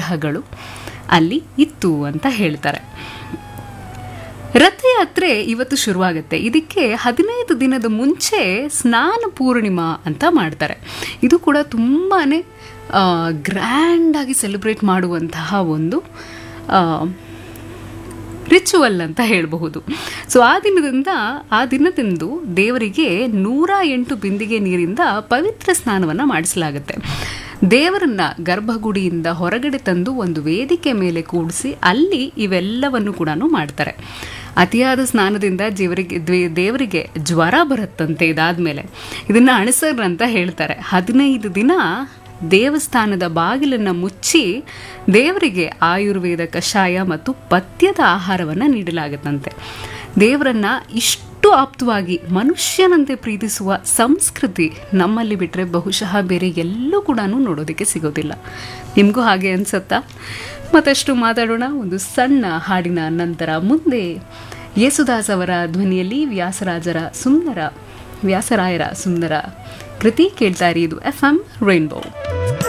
ವಿಗ್ರಹಗಳು ಅಲ್ಲಿ ಇತ್ತು ಅಂತ ಹೇಳ್ತಾರೆ ರಥಯಾತ್ರೆ ಇವತ್ತು ಶುರುವಾಗುತ್ತೆ ಇದಕ್ಕೆ ಹದಿನೈದು ದಿನದ ಮುಂಚೆ ಸ್ನಾನ ಪೂರ್ಣಿಮಾ ಅಂತ ಮಾಡ್ತಾರೆ ಇದು ಕೂಡ ತುಂಬಾ ಗ್ರ್ಯಾಂಡಾಗಿ ಸೆಲೆಬ್ರೇಟ್ ಮಾಡುವಂತಹ ಒಂದು ರಿಚುವಲ್ ಅಂತ ಹೇಳಬಹುದು ಸೊ ಆ ದಿನದಿಂದ ಆ ದಿನದಂದು ದೇವರಿಗೆ ನೂರ ಎಂಟು ಬಿಂದಿಗೆ ನೀರಿಂದ ಪವಿತ್ರ ಸ್ನಾನವನ್ನು ಮಾಡಿಸಲಾಗುತ್ತೆ ದೇವರನ್ನ ಗರ್ಭಗುಡಿಯಿಂದ ಹೊರಗಡೆ ತಂದು ಒಂದು ವೇದಿಕೆ ಮೇಲೆ ಕೂಡಿಸಿ ಅಲ್ಲಿ ಇವೆಲ್ಲವನ್ನು ಕೂಡ ಮಾಡ್ತಾರೆ ಅತಿಯಾದ ಸ್ನಾನದಿಂದ ಜೀವರಿಗೆ ದ್ವೇ- ದೇವರಿಗೆ ಜ್ವರ ಬರುತ್ತಂತೆ ಇದಾದ್ಮೇಲೆ ಇದನ್ನ ಅಣಸರ್ ಅಂತ ಹೇಳ್ತಾರೆ ಹದಿನೈದು ದಿನ ದೇವಸ್ಥಾನದ ಬಾಗಿಲನ್ನು ಮುಚ್ಚಿ ದೇವರಿಗೆ ಆಯುರ್ವೇದ ಕಷಾಯ ಮತ್ತು ಪಥ್ಯದ ಆಹಾರವನ್ನು ನೀಡಲಾಗುತ್ತಂತೆ ದೇವರನ್ನ ಇಷ್ಟು ಆಪ್ತವಾಗಿ ಮನುಷ್ಯನಂತೆ ಪ್ರೀತಿಸುವ ಸಂಸ್ಕೃತಿ ನಮ್ಮಲ್ಲಿ ಬಿಟ್ಟರೆ ಬಹುಶಃ ಬೇರೆ ಎಲ್ಲೂ ಕೂಡ ನೋಡೋದಕ್ಕೆ ಸಿಗೋದಿಲ್ಲ ನಿಮಗೂ ಹಾಗೆ ಅನ್ಸತ್ತಾ ಮತ್ತಷ್ಟು ಮಾತಾಡೋಣ ಒಂದು ಸಣ್ಣ ಹಾಡಿನ ನಂತರ ಮುಂದೆ ಯೇಸುದಾಸ್ ಅವರ ಧ್ವನಿಯಲ್ಲಿ ವ್ಯಾಸರಾಜರ ಸುಂದರ ವ್ಯಾಸರಾಯರ ಸುಂದರ ಕೃತಿ ಕೇಳ್ತಾ ಇರಿ ಇದು ಎಫ್ ಎಂ ರೈನ್ಬೋ